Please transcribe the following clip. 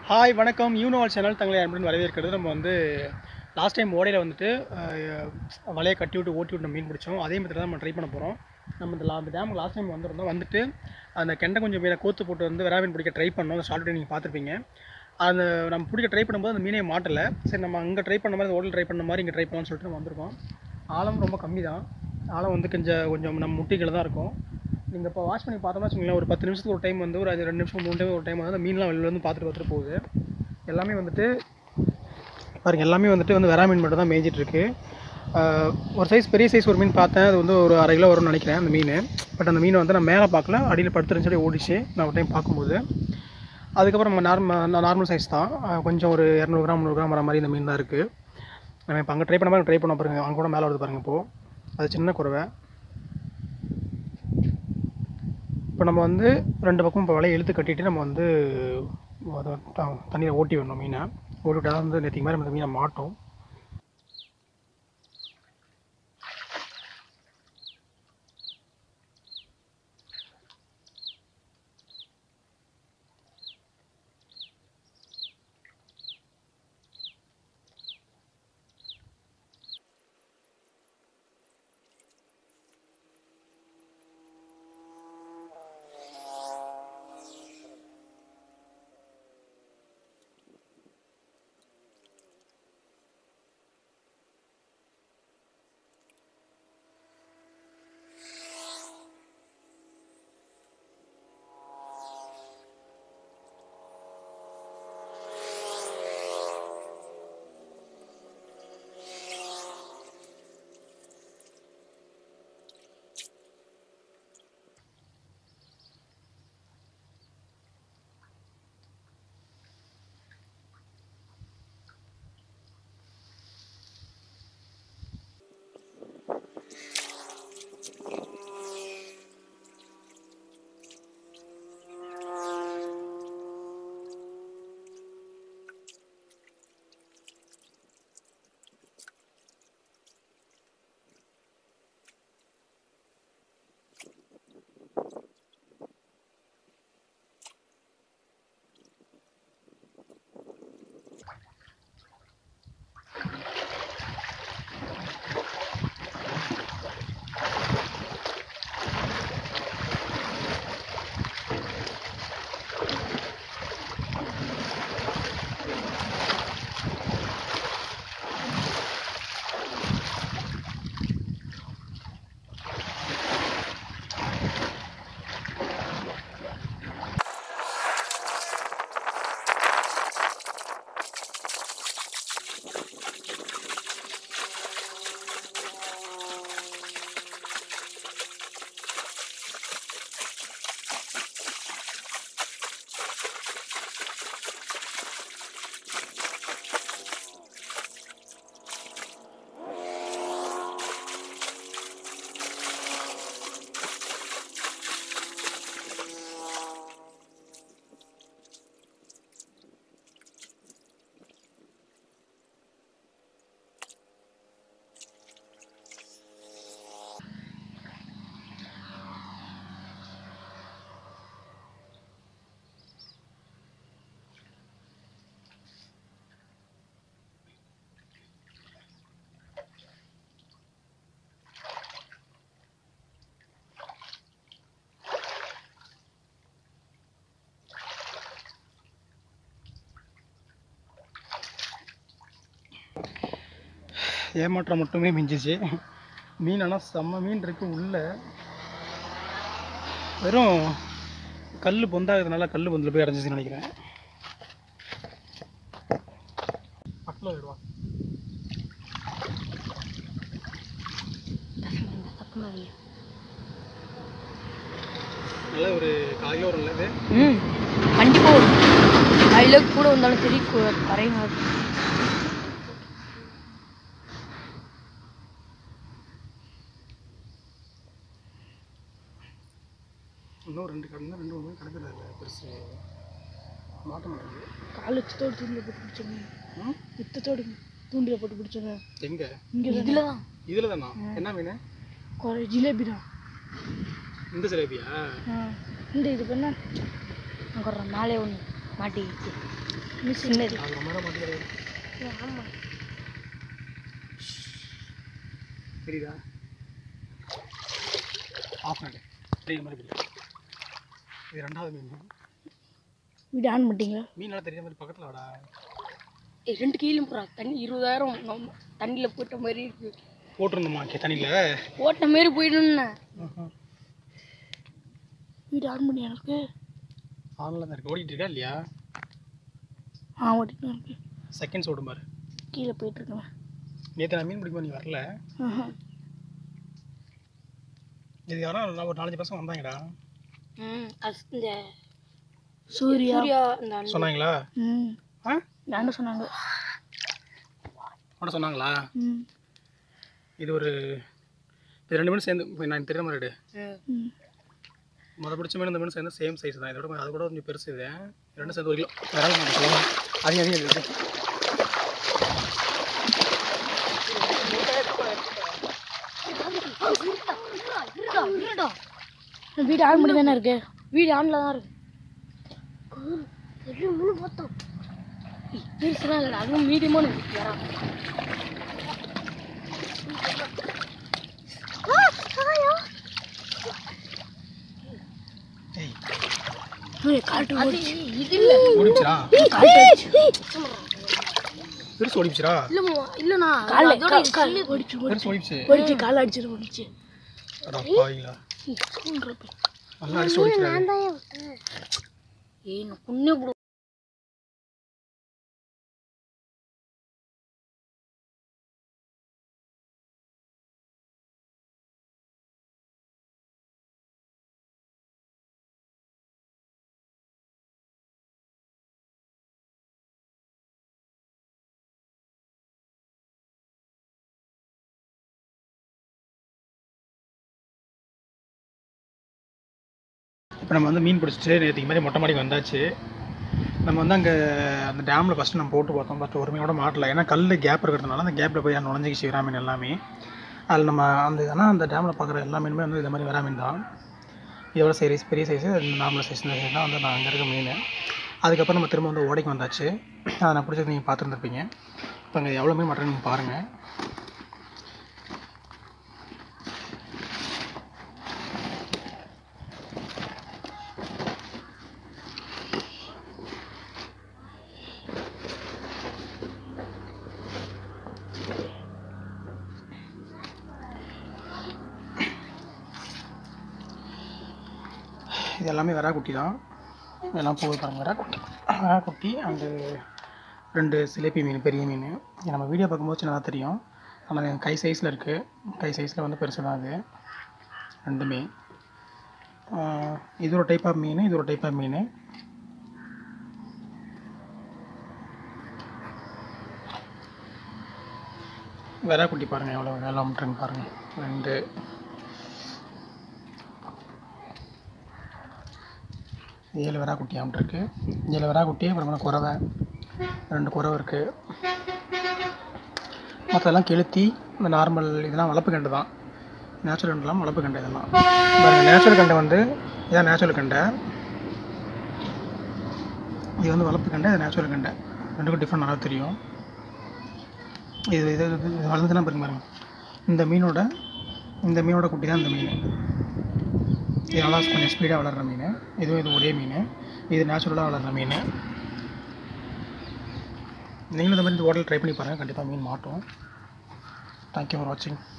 Hi வணக்கம் யூனோவால் channel தங்களை அன்புடன் வரவேற்கிறது நம்ம வந்து லாஸ்ட் டைம் ஓடையில் வந்துட்டு அஹ், வலையை கட்டி விட்டு ஓட்டி விட்டு மீன் பிடிச்சோம் அதே மாதிரி தான் நம்ம ட்ரை பண்ண போகிறோம் நம்ம இந்த லா- இந்த டேமுக்கு லாஸ்ட் டைம் வந்திருந்தோம் வந்துட்டு அந்த கெண்டை கொஞ்சம் மீனை கோத்து போட்டு வந்து வெறா மீன் பிடிக்க ட்ரை பண்ணோம் அந்த ஷார்ட் நீங்கள் பார்த்துருப்பீங்க அந்த நம்ம பிடிக்க ட்ரை பண்ணும்போது அந்த மீனே மாட்டலை சரி நம்ம அங்கே ட்ரை பண்ண மாதிரி ஓடல் ட்ரை பண்ண மாதிரி இங்கே ட்ரை பண்ணலாம்னு சொல்லிட்டு நம்ம வந்திருக்கோம் ஆழம் ரொம்ப கம்மி தான் ஆழம் வந்து கொஞ்சம் கொஞ்சம் நம்ம முட்டிகள் தான் இருக்கும் நீங்கள் இப்போ வாஷ் பண்ணி பார்த்தோம்னா வச்சுக்கோங்களேன் ஒரு பத்து நிமிஷத்துக்கு ஒரு டைம் வந்து ஒரு அஞ்சு ரெண்டு நிமிஷம் மூணு டைம் ஒரு டைம் வந்து அந்த மீன்லாம் வெளில வந்து பார்த்துட்டு பார்த்துட்டு போகுது எல்லாமே வந்துட்டு பாருங்க எல்லாமே வந்துட்டு வந்து வெறா மீன் மட்டும் தான் மேய்ஞ்சிட்டு இருக்கு ஆஹ் ஒரு சைஸ் பெரிய சைஸ் ஒரு மீன் பார்த்தேன் அது வந்து ஒரு அரை கிலோ வரும்னு நினைக்கிறேன் அந்த மீன் பட் அந்த மீனை வந்து நான் மேலே பார்க்கல அடியில் படுத்துருன்னு சொல்லி ஓடிச்சு நான் ஒரு டைம் பார்க்கும்போது அதுக்கப்புறம் நம்ம நார்மல் நார்மல் சைஸ் தான் ஆஹ் கொஞ்சம் ஒரு இரநூறு கிராம் முந்நூறு கிராம் வர மாதிரி இந்த மீன் தான் இருக்குது நம்ம இப்போ அங்கே ட்ரை பண்ண மாதிரி ட்ரை பண்ண பாருங்க அங்கே கூட மேலே வருது பாருங்க இப்போது அது சின்ன குறவை இப்போ நம்ம வந்து ரெண்டு பக்கம் இப்போ வலையை இழுத்து கட்டிட்டு நம்ம வந்து அதை த- தண்ணியில் ஓட்டி விடணும் மீனை ஓட்டி விட்டா தான் வந்து நேற்றுக்கு மாதிரி நம்ம இந்த மீனை மாட்டோம் ஏமாற்றம் மட்டுமே மிஞ்சிச்சு மீன் ஆனால் செம்ம மீன் இருக்கு உள்ள வெறும் கல் பொந்தாகிறதுனால கல் பொந்தில் போய் அடைஞ்சிச்சுன்னு நினைக்கிறேன் பக்கத்தில் விடுவா நல்ல ஒரு காலையில் ஒரு நல்லது ம் கண்டிப்பாக வரும் அதில் கூட வந்தாலும் சரி கரையும் இன்னும் ரெண்டு கடந்து ரெண்டு மூணு கிடக்குது இல்லை பெருசு மாட்ட மாட்டேங்குது கால் எச்சத்தோடு தூண்டில் போட்டு பிடிச்சோங்க ம் எத்தத்தோடு தூண்டில் போட்டு பிடிச்சோங்க எங்கே இங்கே இதில் தான் இதில் தானா என்ன மீன் குறை ஜிலேபி தான் இந்த ஜிலேபியா ஆ இந்த இது பண்ண அங்கே மேலே ஒன்று மாட்டிக்கிச்சு இது சின்னது அது ரொம்ப நேரம் மட்டும் கிடையாது ஆமாம் தெரியுதா ஆஃப் ஹேண்டு தெரியுற மாதிரி இல்லை இது ரெண்டாவது மீன் வீடு ஆன் பண்ணிட்டீங்களா மீன் நல்லா தெரியுற மாதிரி பக்கத்தில் வாடா ஏய், ரெண்டு கீழே போகிறா தண்ணி இருபதாயிரம் நம்ம தண்ணியில் போட்ட மாதிரி இருக்கு போட்டிருந்தோமா கே தண்ணியில் போட்ட மாதிரி போயிடும்ண்ணே வீடு ஆன் பண்ணி எனக்கு ஆன்லைன் தான் இருக்கு ஓடிட்டு இருக்கா இல்லையா ஆ ஓடிட்டு இருக்கு செகண்ட்ஸ் ஓடும் பாரு கீழே போயிட்டு இருக்கேன் நேற்று நான் மீன் பிடிக்கும் நீ வரல இது யாரோ நான் ஒரு நாலஞ்சு பசங்க வந்தாங்கடா ம் அது இந்த சூர்யா சூர்யா இந்த சொன்னாங்களா ம் ஆ நான் சொன்னாங்க உன்ன சொன்னாங்களா ம் இது ஒரு இது ரெண்டு மீன் சேர்ந்து இப்ப நான் தெரியுற மாதிரி எடு. ம் முத பிடிச்ச மீன் இந்த மீன் சேர்ந்து சேம் சைஸ் தான் இதோட கொஞ்சம் அது கூட கொஞ்சம் பெருசு இது ரெண்டு சேர்ந்து ஒரு கிலோ விரல் நான் சொல்லுவேன் அதிகம் அதிகம் இருக்கு வீடு ஆன் பண்ணி தானே இருக்கு வீடு ஆன்ல தான் இருக்கு முழு மொத்தம் பெருசுலாம் இல்லைடா அதுவும் மீடியமான வீடு வரா ஏய் காட்டு இது இல்லை ஓடிச்சுரா காட்டு பெருசு ஓடிச்சுரா இல்லைம்மா இல்லைண்ணா காலை கால் ஓடிச்சு பெருசு ஓடிச்சு ஓடிச்சு கால் அடிச்சிட்டு ஓடிச்சு அடா பாவிங்களா நல்லா அடிச்சு ஓடிச்சுரா ஏய் நான் புண்ணே போடு இப்போ நம்ம வந்து மீன் பிடிச்சிட்டு நேற்றுக்கு மாதிரி மொட்டை மாடிக்கு வந்தாச்சு நம்ம வந்து அங்கே அந்த டேமில் ஃபஸ்ட்டு நம்ம போட்டு பார்த்தோம் பட் ஒரு மீனோட மாட்டல ஏன்னா கல் கேப் இருக்கிறதுனால அந்த கேப்பில் போய் நுழைஞ்சிக்கிச்சு வரா மீன் எல்லாமே அதில் நம்ம அந்த ஆனால் அந்த டேமில் பார்க்குற எல்லா மீனுமே வந்து இந்த மாதிரி வரா மீன் தான் இதோட சைஸ் பெரிய சைஸு நார்மல் சைஸ் இந்த சைஸ் தான் வந்து நான் அங்கே இருக்க மீன் அதுக்கப்புறம் நம்ம திரும்ப வந்து ஓடைக்கு வந்தாச்சு அதை நான் பிடிச்சது நீங்கள் பார்த்துருந்துருப்பீங்க இப்போ அங்கே எவ்வளோ மீன் மாட்டேன்னு நீங்கள் பாருங்கள் இது எல்லாமே வெறா குட்டி தான் இதெல்லாம் போகுது பாருங்க வெறா குட்டி வெறா குட்டி அண்டு ரெண்டு சிலேபி மீன் பெரிய மீன் இது நம்ம வீடியோ பார்க்கும்போது சின்னதாக தெரியும் ஆனால் இது கை சைஸில் இருக்குது கை சைஸில் வந்து பெருசு தான் அது ரெண்டுமே ஆஹ் இது ஒரு டைப் ஆஃப் மீன் இது ஒரு டைப் ஆஃப் மீன் வெறா குட்டி பாருங்கள் எவ்வளோ வேலை அமுட்டுருங்க பாருங்கள் ரெண்டு ஏழு வெறா குட்டி ஆம்பிட்டுருக்கு ஏழு வெறா குட்டி அப்புறமா குறவை ரெண்டு குறவை இருக்குது மற்றதெல்லாம் கெளுத்தி இந்த நார்மல் இதெல்லாம் வளர்ப்பு கண்டு தான் நேச்சுரல் கண்டுலாம் வளர்ப்பு கண்டு இதெல்லாம் பாருங்க நேச்சுரல் கண்டை வந்து இதான் நேச்சுரல் கண்டை இது வந்து வளர்ப்பு கண்டை இது நேச்சுரல் கண்டை ரெண்டுக்கும் டிஃப்ரெண்ட் நல்லா தெரியும் இது இது இது இது வளர்ந்துலாம் பாருங்க பாருங்க இந்த மீனோட இந்த மீனோட குட்டி தான் இந்த மீன் இது நல்லா கொஞ்சம் ஸ்பீடாக வளர்கிற மீன் இதுவும் இது ஒரே மீன் இது நேச்சுரலாக வளர்கிற மீன் நீங்களும் இந்த மாதிரி இந்த ஹோட்டல் ட்ரை பண்ணி பாருங்கள் கண்டிப்பாக மீன் மாட்டோம் தேங்க்யூ ஃபார் வாட்சிங்